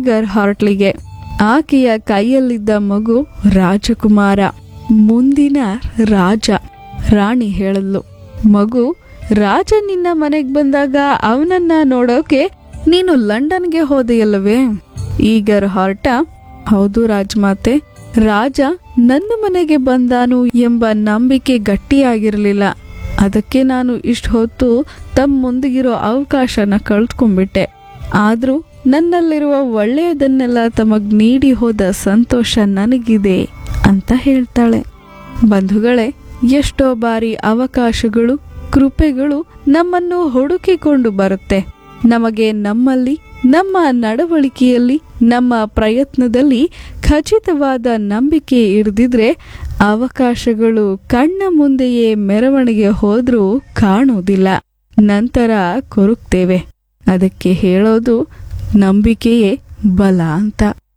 eager ಹಾರ್ಟ್ಲಿಗೆ ಆಕೆಯ ಕೈಯಲ್ಲಿದ್ದ ಮಗು ರಾಜಕುಮಾರ ಮುಂದಿನ ರಾಜ ರಾಣಿ ಹೇಳದ್ಲು ಮಗು ರಾಜ ನಿನ್ನ ಮನೆಗ್ ಬಂದಾಗ ಅವನನ್ನ ನೋಡೋಕೆ ನೀನು ಲಂಡನ್ಗೆ ಹೋದೆಯಲ್ಲವೇ ಈಗರ್ ಹಾರ್ಟ ಹೌದು ರಾಜಮಾತೆ ರಾಜ ನನ್ನ ಮನೆಗೆ ಬಂದಾನು ಎಂಬ ನಂಬಿಕೆ ಗಟ್ಟಿಯಾಗಿರಲಿಲ್ಲ ಅದಕ್ಕೆ ನಾನು ಇಷ್ಟು ಹೊತ್ತು ತಮ್ಮ ಮುಂದಿಗಿರೋ ಅವಕಾಶನ ಕಳ್ಕೊಂಡ್ಬಿಟ್ಟೆ ಆದ್ರೂ ನನ್ನಲ್ಲಿರುವ ಒಳ್ಳೆಯದನ್ನೆಲ್ಲ ತಮಗ್ ನೀಡಿ ಹೋದ ಸಂತೋಷ ನನಗಿದೆ ಅಂತ ಹೇಳ್ತಾಳೆ ಬಂಧುಗಳೇ ಎಷ್ಟೋ ಬಾರಿ ಅವಕಾಶಗಳು ಕೃಪೆಗಳು ನಮ್ಮನ್ನು ಹುಡುಕಿಕೊಂಡು ಬರುತ್ತೆ ನಮಗೆ ನಮ್ಮಲ್ಲಿ ನಮ್ಮ ನಡವಳಿಕೆಯಲ್ಲಿ ನಮ್ಮ ಪ್ರಯತ್ನದಲ್ಲಿ ಖಚಿತವಾದ ನಂಬಿಕೆ ಇರದಿದ್ರೆ ಅವಕಾಶಗಳು ಕಣ್ಣ ಮುಂದೆಯೇ ಮೆರವಣಿಗೆ ಹೋದ್ರೂ ಕಾಣುವುದಿಲ್ಲ ನಂತರ ಕೊರುಕ್ತೇವೆ ಅದಕ್ಕೆ ಹೇಳೋದು ನಂಬಿಕೆಯೇ ಬಲ ಅಂತ